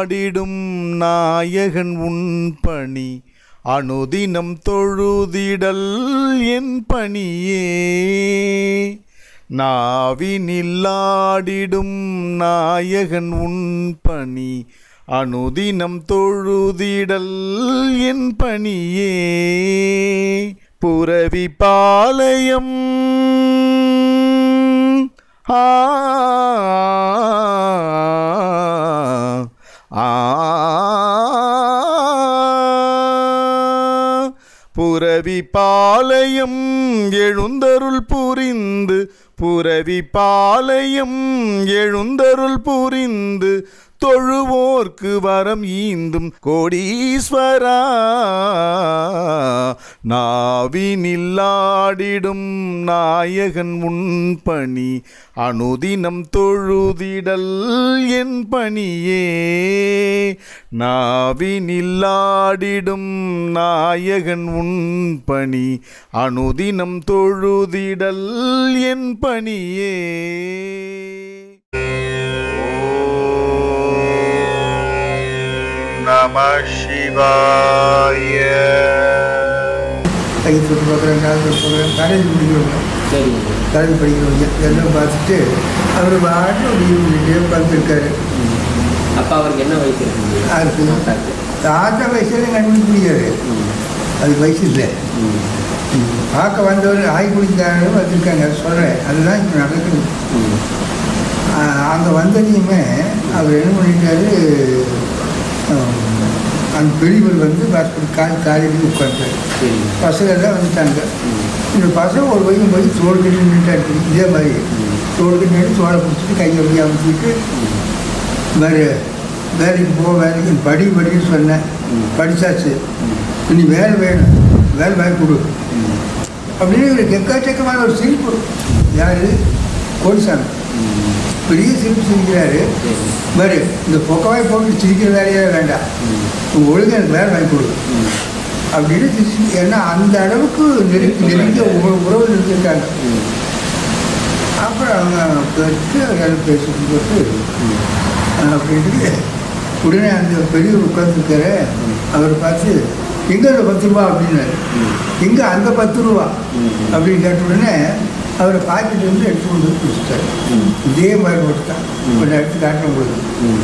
நில்லாடிடும் நாயகன் உன் பணி அனுதினம் தொழுதிடல் என் பணியே நாவி நில்லாடிடும் நாயகன் உன் பணி அனுதினம் தொழுதிடல் என் பணியே புரவி பாளையம் ஆ ஆ புரவி பாளையம் எழுந்தருள் புரிந்து புரவி பாளையம் எழுந்தருள் புரிந்து தொழுவோர்க்கு வரம் ஈந்தும் கோடீஸ்வரா நாவி நில்லாடிடும் நாயகன் உன் பணி அனுதினம் தொழுதிடல் என் பணியே நாவி நில்லாடிடும் நாயகன் உன் பணி அனுதினம் தொழுதிடல் என் பணியே நம சிவாய கை தொட்டு பார்க்குறேன் கால் தொட்டு பார்க்குறேன் காலேஜ் படிக்கிறவங்க சரிங்க காலேஜ் படிக்கிறவங்க எல்லாம் பார்த்துட்டு அவர் பாட்டு அப்படியே பார்த்துருக்காரு அப்பா அவருக்கு என்ன வயசு இருக்குங்க அதுக்கு தாத்தாக்கு. தாத்தா வயசுல கண்டுபிடிக்க முடியாது ம். அது வயசு இல்லை ம். பார்க்க வந்தவர் ஆய் குடிக்காரங்க வந்திருக்காங்க சொல்கிறேன் அதுதான் இப்போ நடக்குது ம். அங்கே வந்ததையுமே அவர் என்ன பண்ணிட்டாரு ஆம், அந்த பெரியவர் வந்து பாஸ்கெட் கால் காலையில் உட்காந்துட்டார் சரிங்க பசங்க எல்லாம் வந்துட்டாங்க ம். இந்த பசங்க ஒரு பையன் போய் தோடு கட்டி நின்றுட்டாரு இதே மாதிரி ம். தோடு கட்டி நின்று தோலை பிடிச்சிட்டு கையை வழி அமைச்சிட்டு வேறு வேலைக்கு போ வேலைக்கு படி படின்னு சொன்னேன் ம். படித்தாச்சு ம். இனி வேலை வேணும் வேலை வாங்கி கொடு ம். அப்படின்னு ஒரு எக்கச்சக்கமான ஒரு சிரிப்பு யார் கோடிசாமி ம். பெரிய சிரிப்பு சிரிக்கிறாரு சரி பாரு இந்த பொக்கவாய் போட்டு சிரிக்கிற வேலையே வேண்டாம் ம். உங்கள் ஒழுங்கு எனக்கு வேலை வாங்கி கொடு ம். அப்படின்னு சிரிச்சு ஏன்னா அந்த அளவுக்கு நெருங்கி நெருங்கிய உறவு உறவு இருந்திருக்காங்க ம். அப்புறம் அவங்க பெற்று எல்லாம் பேசிட்டு போட்டு ம். அப்படின்ட்டு உடனே அந்த பெரியவர் உட்காந்துருக்காரு அவர் பார்த்து எங்கே அந்த பத்து ரூபா அப்படின்னாரு ம். எங்கே அந்த பத்து ரூபா ம். அப்படின்னு கேட்ட உடனே அவரை பாக்கெட் வந்து எடுத்து கொண்டு வந்து கொடுத்துட்டாரு ம். இதே மாதிரி மட்டும் தான் ம். கொஞ்சம் எடுத்து காட்டின உங்களுக்கு ம்.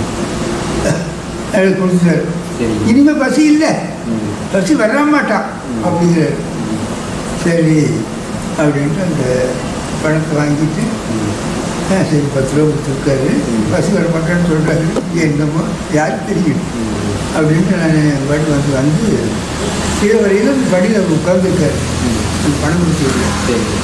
எனக்கு கொடுத்துட்டாரு சரிங்க இனிமேல் பசி இல்லை ம். பசி வர மாட்டான் ம். அப்படிங்கிறாரு சரி அப்படின்ட்டு அந்த பணத்தை வாங்கிட்டு ம். ஆ, சரி பத்து ரூபா கொடுத்துருக்காரு ம். பசி வர மாட்டேன்னு சொல்கிறாரு என்னமோ யாருக்கு தெரியும் ம். அப்படின்ட்டு நான் பாட்டு வந்து வந்து கீழே வரையில் அந்த படியில் அவர் உட்காந்துருக்காரு ம். அந்த பணம் கொடுத்துருக்காரு சரிங்க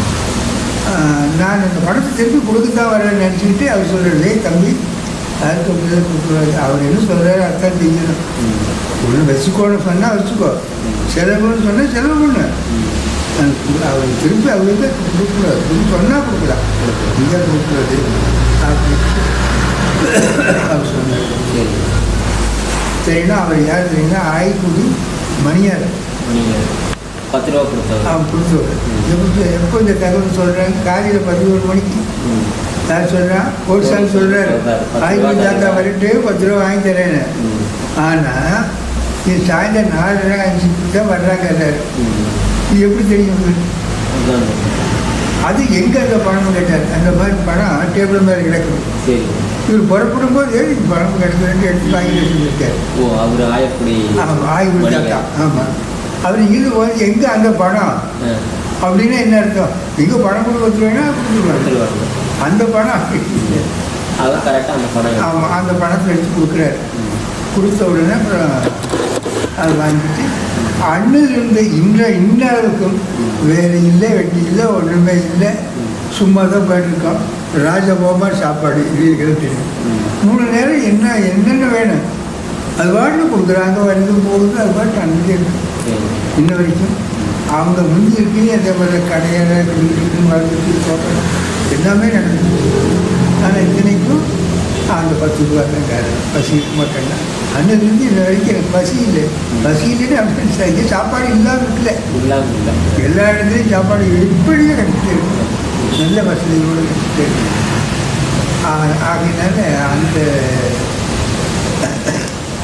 நான் அந்த பணத்தை திருப்பி கொடுக்க தான் வரேன்னு நினச்சிக்கிட்டு அவர் சொல்கிறாரு "ஏய் தம்பி யாருக்கு அப்படியே கொடுக்குறாரு அவர் என்ன சொல்கிறாரு அதான் செய்யணும் ம். ஒன்று வச்சுக்கோன்னு சொன்னால் வச்சுக்கோ ம். செலவுன்னு சொன்னால் செலவு பண்ணு ம். அவர் திருப்பி அவருக்கு கொடுக்கக்கூடாது திருப்பி சொன்னால் கொடுக்கலாம் இங்கே கொடுக்கூடாது அப்படின்ட்டு அவர் சொன்னார் சரிங்க சரின்னா அவர் யார் தெரியுங்கன்னா ஆய்க்குடி மணியார் நீங்கள் பத்து ரூபா கொடுத்தவர் அவன் கொடுத்தவர் எப்போ எப்போ இந்த தகவல் சொல்கிறேன் காலையில் பதினோரு மணிக்கு ம். யார் சொல்கிறான் கோட்சால் சொல்கிறாரு சொல்றாரு. பத்து ரூபா ஆய்க்குடி தாத்தா தரேன். வரட்டு பத்து ரூபா வாங்கி தரேன்னு ம். ஆனால் இது சாயந்தரம் நாலரை அஞ்சு தான் வர்றாங்க எல்லாரும் ம். இது எப்படி தெரியும் உங்களுக்கு? அதான் அது எங்கே அந்த பணம் கேட்டார் அந்த மாதிரி பணம் டேபிள் மேலே கிடக்கும் சரிங்க இவர் புறப்படும் போது ஏன் இது பணம் கிடக்குதுன்னு எடுத்து வாங்கி வச்சுருக்காரு ஓ அவர் ஆயக்குடி ஆமாம் ஆய்வு மணிகர். தாத்தா ஆமாம் அவர் இது போது எங்கே அந்த பணம் ஆ. அப்படின்னா என்ன அர்த்தம் எங்கே பணம் கொடுக்க வச்சுருவேன்னா கொடுத்துருவாங்க கொடுத்துருவாங்க. அந்த பணம் அவர் கரெக்டாக அந்த பணம் எடுத்து- ஆமாம் அந்த பணத்தை எடுத்து கொடுக்குறாரு ம். கொடுத்த உடனே அப்புறம் அது வாங்கிட்டு அண்ணில் இருந்த இன்ற இன்ன அளவுக்கும் வேறு இல்லை வெட்டி இல்லை ஒன்றுமே இல்லை சும்மா தான் போயிட்டுருக்கோம் ராஜபோகமாக சாப்பாடு இது இருக்கிறது தெரியும் ம். மூணு நேரம் என்ன என்னென்ன வேணும் அது பாட்டு கொடுக்குறாங்க வருது போகுது அது பாட்டு அன்றைக்கி இருக்கு சரிங்க இன்ன வரைக்கும் அவங்க முந்தி இருக்கீங்க அதே மாதிரி கடையில் வீட்டுக்கு மருந்து தோட்டம் எல்லாமே நடக்குது ஆனால் இத்தனைக்கும் அந்த பத்து ரூபா தான் காரணம் பசி மாட்டேன்னா அன்னிலிருந்து இன்ன வரைக்கும் எனக்கு பசி இல்லை பசி இல்லைன்னு அப்படின்னு சரிங்க சாப்பாடு இல்லாமல் இருக்குல்ல இல்லாமல் இல்லை எல்லா இடத்துலையும் சாப்பாடு எப்படியும் கிடைச்சிட்டே இருக்கும் நல்ல வசதிகளோடு கிடைச்சிட்டே இருக்கும் ஆ- ஆகையினால அந்த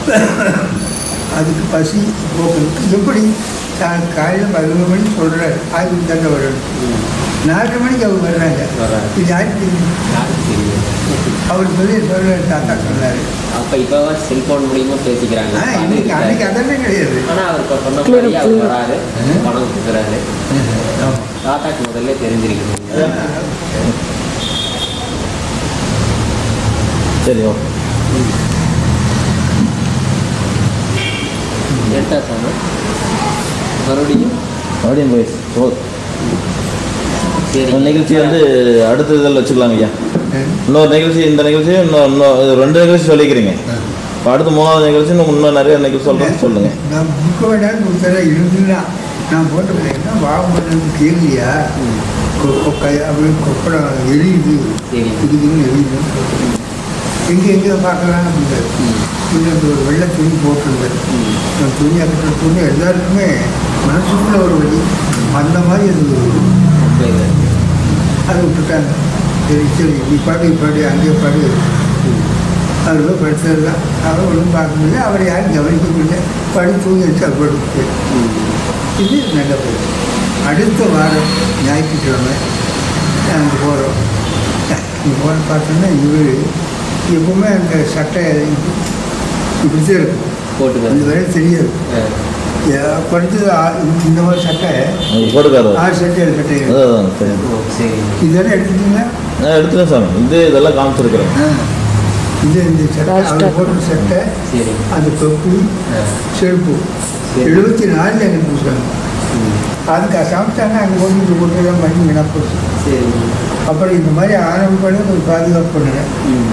அதுக்கு பசி போக்குறதுக்கு எப்படி நான் காலையில் பதினொரு மணிக்கு சொல்கிறாரு ஆய்வு தாண்டை வரணும் நாலரை மணிக்கு அவங்க வர்றாங்க வர்றாங்க. இது யாருக்கு தெரியும் யாருக்கு தெரியும் அவர் சொல்லி சொல்கிறார் தாத்தா சொன்னார் அப்ப இப்போ செல்போன் மூலியமா பேசிக்கிறாங்க ஆ இன்னைக்கு அன்னைக்கு அதெல்லாம் கிடையாது ஆனா அவர் இப்ப சொன்ன மாதிரி அவர் வராரு பணம் கொடுக்குறாரு தாத்தாக்கு முதல்ல தெரிஞ்சிருக்கு சரி ஓகே எடுத்தா சாமி மறுபடியும் மறுபடியும் போய் ஓ சரி இந்த நிகழ்ச்சி வந்து அடுத்த இதில் வச்சுக்கலாங்க ஐயா இன்னொரு நிகழ்ச்சி இந்த நிகழ்ச்சி இன்னும் இன்னும் இது ரெண்டு நிகழ்ச்சி சொல்லிக்கிறீங்க இப்போ அடுத்து மூணாவது நிகழ்ச்சி இன்னும் இன்னும் நிறைய நிகழ்ச்சி சொல்கிறேன் சொல்லுங்கள் நான் புக்க வேண்டாம்னு கொடுத்தா இருந்துன்னா நான் போட்டு போட்டேன்னா வாகனம் கேள்வியா அப்படி கொப்படம் எரியுது சரி. இதுக்குன்னு எரியுது எங்கே எங்கே பார்க்கலாம் அப்படிங்கிறார் இன்னும் இந்த ஒரு வெள்ளை துணி போட்டிருந்தார் நான் துணி அக்கட்ட துணி எல்லாருக்குமே மனசுக்குள்ள ஒரு வழி அந்த மாதிரி அது ரொம்ப இது. அதை விட்டுட்டாங்க சரி சரி நீ பாடு பாடு அங்கே பாடு அவர் போய் படித்தது தான் அவர் ஒன்றும் பார்க்க முடியல அவரை யாரும் கவனிக்க முடியல படி தூங்கி வச்சு அவர் படுத்து ம். இது நல்ல போகுது அடுத்த வாரம் ஞாயிற்றுக்கிழமை அங்கே போகிறோம் இங்கே போன பார்த்தோன்னா இவர் எப்பவுமே அந்த சட்டை இப்படி தான் இருக்கும் இந்த போட்டுக்க வரை தெரியாது ஆ. ஏ- குறைஞ்சது ஆ- இந்த மாதிரி சட்டை உங்களுக்கு போட்டுக்காது ஆறு சட்டை ஏழு சட்டை அதான் சரி ஓ, சரி இதெல்லாம் எடுத்துட்டீங்கன்னா நான் எடுத்துட்டேன் சாமி இது இதெல்லாம் காமிச்சிருக்கிறேன் ஆ. இது இந்த சட்டை அவர் போடுற சட்டை சரி அந்த தொப்பி ஆ. செருப்பு சரி. எழுபத்தி நாலில் எனக்கு கொடுத்தாங்க ம். அதுக்கு சமைச்சாங்க அங்கே கொண்டு வந்து கொண்டுலாம் பண்ணி வீணா போச்சு சரி அப்புறம் இந்த மாதிரி ஆரம்பம் பண்ணி கொஞ்சம் பாதுகாப்பு பண்ணுறேன் ம்.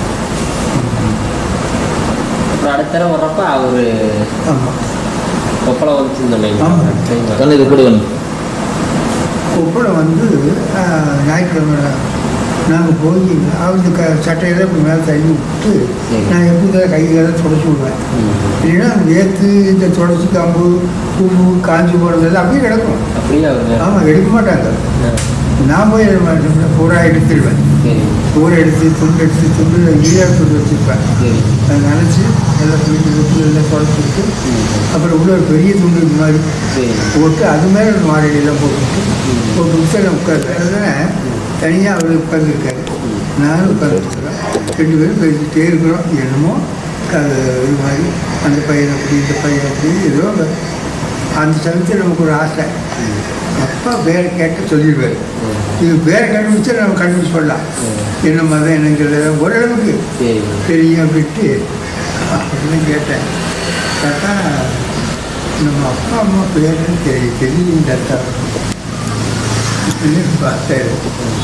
அப்புறம் அடுத்த தடவை வர்றப்ப அவரு ஆமாம் கொப்பளம் வந்துச்சுன்னு சொன்னீங்க ஆமா. சரிங்களா? கண்ணு இது கொடுக்கணும் கொப்பளம் வந்து ஆ, ஞாயிற்றுக்கிழமை நாங்கள் போய் அவங்க க சட்டையெல்லாம் இப்படி மேலே தள்ளி விட்டு சரி. நான் எப்படி தான் கையெல்லாம் தொடச்சி விடுவேன் ம். இல்லைன்னா நேற்று இந்த தொடச்சி காம்பு பூவு காஞ்சி போடுறதெல்லாம் அப்படியே கிடக்கும் அப்படியே அவரு ஆமாம் எடுக்க மாட்டாங்க ஆ. நான் போய் பூரா எடுத்துடுவேன் சரி பூரா எடுத்து துண்டு எடுத்து துண்டு ஈரா துண்டு வச்சுருப்பேன் சரி அதை நினச்சி எல்லாம் வீட்டு வீட்டு எல்லாம் தொடச்சிட்டு ம். அப்புறம் உள்ள ஒரு பெரிய துண்டு இது மாதிரி சரி போட்டு அது மேலே ஒரு மாரடியெல்லாம் போட்டுட்டு போட்டு விட்டு நான் உட்காருவேன் அதுதான் தனியாக அவர் உட்காந்துருக்காரு நானும் உட்காந்துருக்கிறேன் ரெண்டு பேரும் பேசிக்கிட்டே இருக்கிறோம் என்னமோ அது இது மாதிரி அந்த பையன் அப்படி இந்த பையன் அப்படி ஏதோ அந்த- அந்த சமயத்தில் நமக்கு ஒரு ஆசை அப்பா பேரை கேட்டு சொல்லிடுவார் இது பேரை கண்டுபிடிச்சா நம்ம கண்டுபிடிச்சு பண்ணலாம் என்ன மதம் என்னங்கிறத ஓரளவுக்கு சரி தெரியும் அப்படின்ட்டு அப்படின்னு கேட்டேன் கேட்டா நம்ம அப்பா அம்மா பேருன்னு தெரியும் தெரியும் தத்தா அப்படின்னு பார்த்தாரு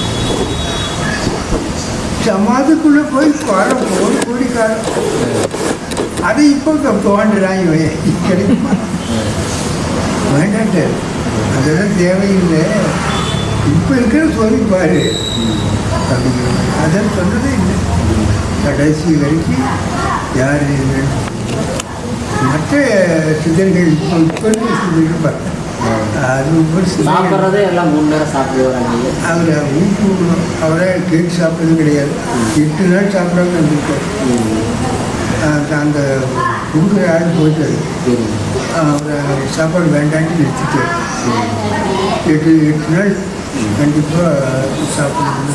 சமாதிக்குள்ளே போய் காரம் ஒரு கோடி காரம் அதை இப்போ தோன்றுறான் இவன் கிடைக்குமா வேண்டான்ட்டார் அதெல்லாம் தேவையில்லை இப்போ இருக்கிற சொல்லி பாரு அப்படிங்கிற மாதிரி. அதெல்லாம் சொன்னதே இல்லை கடைசி வரைக்கும் யார் இல்லை. மற்ற சித்தர்கள் இப்போ இப்போ இருக்க சித்தர்கள் பார்த்தேன் அது ஒரு சித்தர்கள் சாப்பிட்றதே எல்லாம் மூணு நேரம் சாப்பிட்டு வராங்க அவரை ஊட்டி விடணும் அவரை கேக் சாப்பிட்டது கிடையாது எட்டு நாள் சாப்பிடாம இருந்திருக்காரு அந்த- அந்த கொடுக்குற ஆள் போயிட்டாரு சரி அவரை சாப்பாடு வேண்டான்ட்டு நிறுத்திட்டாரு எட்டு எட்டு நாள் கண்டிப்பாக சாப்பாடு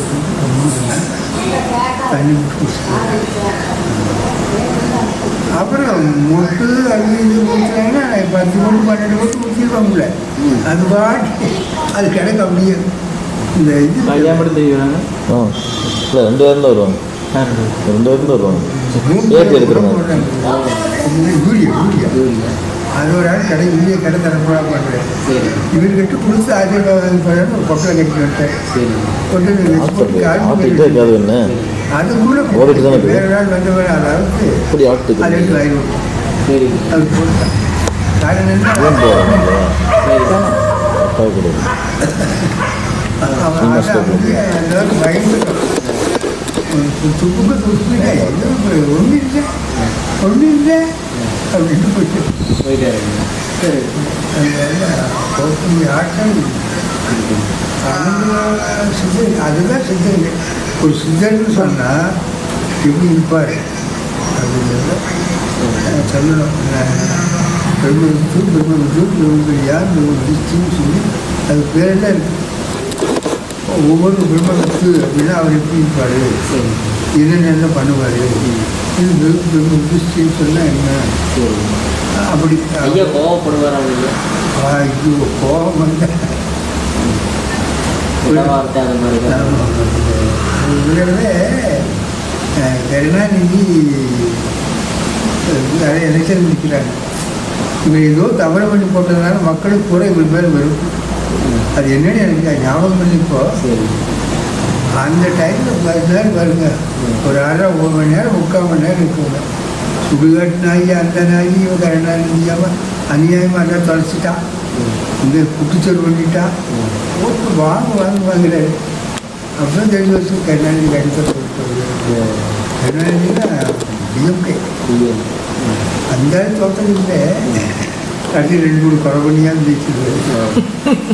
தண்ணி விட்டு குடிச்சிட்டாரு அப்புறம் மொட்டு அது இது ஊற்றுறாங்கன்னா பத்து மொட்டு பன்னெண்டு மொட்டு ஊற்றிருப்பாங்கல்ல அது பாட்டு அது கிடக்கு அப்படியே இந்த இது ஐயா மட்டும் தெரியுறாங்க ஆ இல்லை ரெண்டு பேரும் தான் வருவாங்க ரெண்டு பேரும் தான் வருவாங்க ஏற்றி எடுக்கிறவங்க இது யூரியா யூரியா யூரியா அது ஒரு ஆள் கடை யூரியா கடை தரப்போடா பண்ணுறேன் சரி இவர்கிட்ட கொடுத்து ஆசீர்வாதம் பண்ணு ஒரு பொட்டலை கட்டி வந்துட்டேன் சரி கொண்டு வந்து வச்சு போட்டு கால் ஆட்டுக்கிட்டே இருக்காது என்ன அது கூட ஓடிட்டு தானே இருக்கு. வேற நாள் வந்தவரை அளவுக்கு இப்படி ஆட்டுக்கு அது எடுத்து வாங்கி சரி அது போட்டான் காரணம் என்ன ஏன் போகிறாங்க சரி அப்பா கிடையாது அவன் சின்ன அதான் ஸ்டெப். அப்படியே அந்த அளவுக்கு பயந்துட்டான். ஒரு துப்புக்கு துப்புனே ஒன்றும் இல்லை ஒன்றும் இல்லை அப்படின்னு போயிட்டு போயிட்டாரு சரி அதனால போகக்கூடிய ஆட்கள் அவங்க சித்தர் அதுதான் சித்தருங்க ஒரு சித்தர்னு சொன்னால் எப்படி இருப்பார் அப்படிங்கிறத அஹ், சொல்லணும் பிரம்மவித்து பிரம்மவித்து பிரம்மபிரியார் பிரம்மவித்துன்னு சொல்லி அது பேரெல்லாம் இருக்கு ஒவ்வொரு பிரம்மவித்து அப்படின்னா அவர் எப்படி இருப்பார் சரி என்னென்ன பண்ணுவார் இது பிரம்மவித்துன்னு சொன்னால் என்ன சரி அப்படி ஐயா கோவப்படுவாரா நீங்க ஐயோ கோபம் வந்த சில வார்த்தை அந்த மாதிரி தான் இவர்களே கருணாநிதி நிறைய எலெக்ஷன் நிற்கிறாங்க இவர் ஏதோ தவறு பண்ணி போட்டதுனால மக்களுக்கு கூட இவர் மேல் வரும் அது என்னன்னு எனக்கு ஞாபகம் பண்ணிப்போ சரி அந்த டைமில் பத்து நேரம் வருங்க ஒரு அரை ஒரு மணி நேரம் முக்கால் மணி நேரம் இருக்குங்க சுடுகாட்டு நாய் அந்த நாய் இவன் கருணாநிதியாமல் அநியாயமாக எல்லாம் தொலைச்சிட்டான் இங்கே குட்டிச்சோறு பண்ணிட்டான் ஓட்டு வாங்க வாங்க வாங்குறாரு அப்புறம் தெரிஞ்சு வச்சு கருணாநிதி கடிதம் கொடுத்தாரு கருணாநிதினா டிஎம்கே டிஎம் அந்த தோட்டத்தில் கடைசி ரெண்டு மூணு கொலை பண்ணியாக ஜெயிச்சிருக்காரு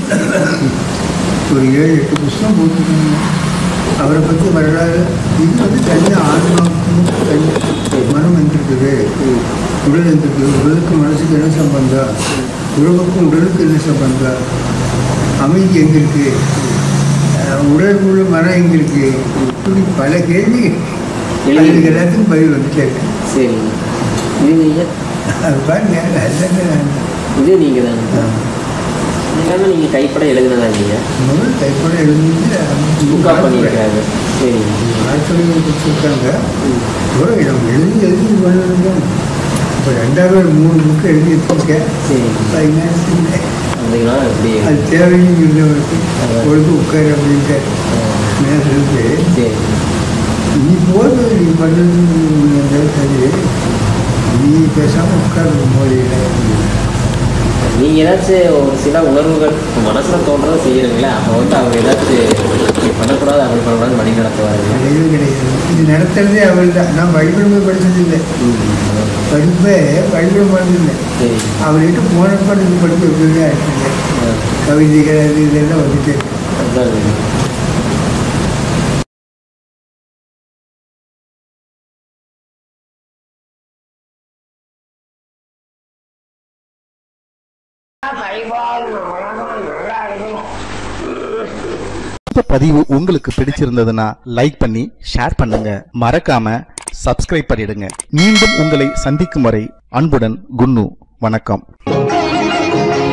ஒரு ஏழு எட்டு புஸ்தகம் போட்டுருக்காங்க அவரை பற்றி வரலாறு இது வந்து தனி ஆன்மாவுக்கும் தனி மனம் வந்திருக்குது உடல் வந்திருக்குது உடலுக்கு மனசுக்கு என்ன சம்பந்தம் உறவுக்கும் உடலுக்கு என்ன சம்பந்தம் அமைதி எங்கே இருக்கு அஹ் உடலுக்குள்ள மனம் எங்கே இருக்கு இப்படி பல கேள்வி அதுக்கு எல்லாத்துக்கும் பதில் வந்துட்டே இருக்கு சரி இது ஐயா அது பாருங்க நல்லது இது நீங்க தான் எல்லாமே நீங்க கைப்பட எழுதுனதா நீங்க முதல் கைப்பட எழுதிட்டு புக்கா பண்ணியிருக்காரு சரி ஆட்களை கொடுத்துருக்காங்க ஒரு நம்ம எழுதி எழுதி பண்ணணுங்க இப்போ ரெண்டாவது மூணு புக்கு எழுதி வச்சுருக்கேன் சரி பதினாறு அப்படின்னா எப்படி அது தேவையும் இருந்தவருக்கு ஒழுங்கு உட்காரு அப்படின்ட்டு நேரத்துக்கு சரி நீ போது நீ பண்ணது சரி நீ பேசாமல் உட்காரு மொழியில் நீங்க ஏதாச்சும் ஒரு சில உணர்வுகள் உங்க மனசுல தோன்றதை செய்யறீங்களா அப்போ வந்து அவர் ஏதாச்சும் இப்படி பண்ணக்கூடாது அப்படி பண்ணக்கூடாது வழி நடத்துவாருங்க கிடையவே கிடையாது இது நடத்துறதே அவள் தான் நான் பைபிள் படிச்சதில்லை படிப்பே பைபிள் பண்ணதில்லை சரி அவர்கிட்ட போனப்ப இது படிக்க எப்படியே ஆயிடுச்சுங்க கவிதைகள் அது இதெல்லாம் வந்துட்டு அதுதான் இது. இந்த பதிவு உங்களுக்கு பிடிச்சிருந்ததுன்னா லைக் பண்ணி ஷேர் பண்ணுங்க மறக்காம சப்ஸ்கிரைப் பண்ணிடுங்க மீண்டும் உங்களை சந்திக்கும் வரை அன்புடன் குன்னு வணக்கம்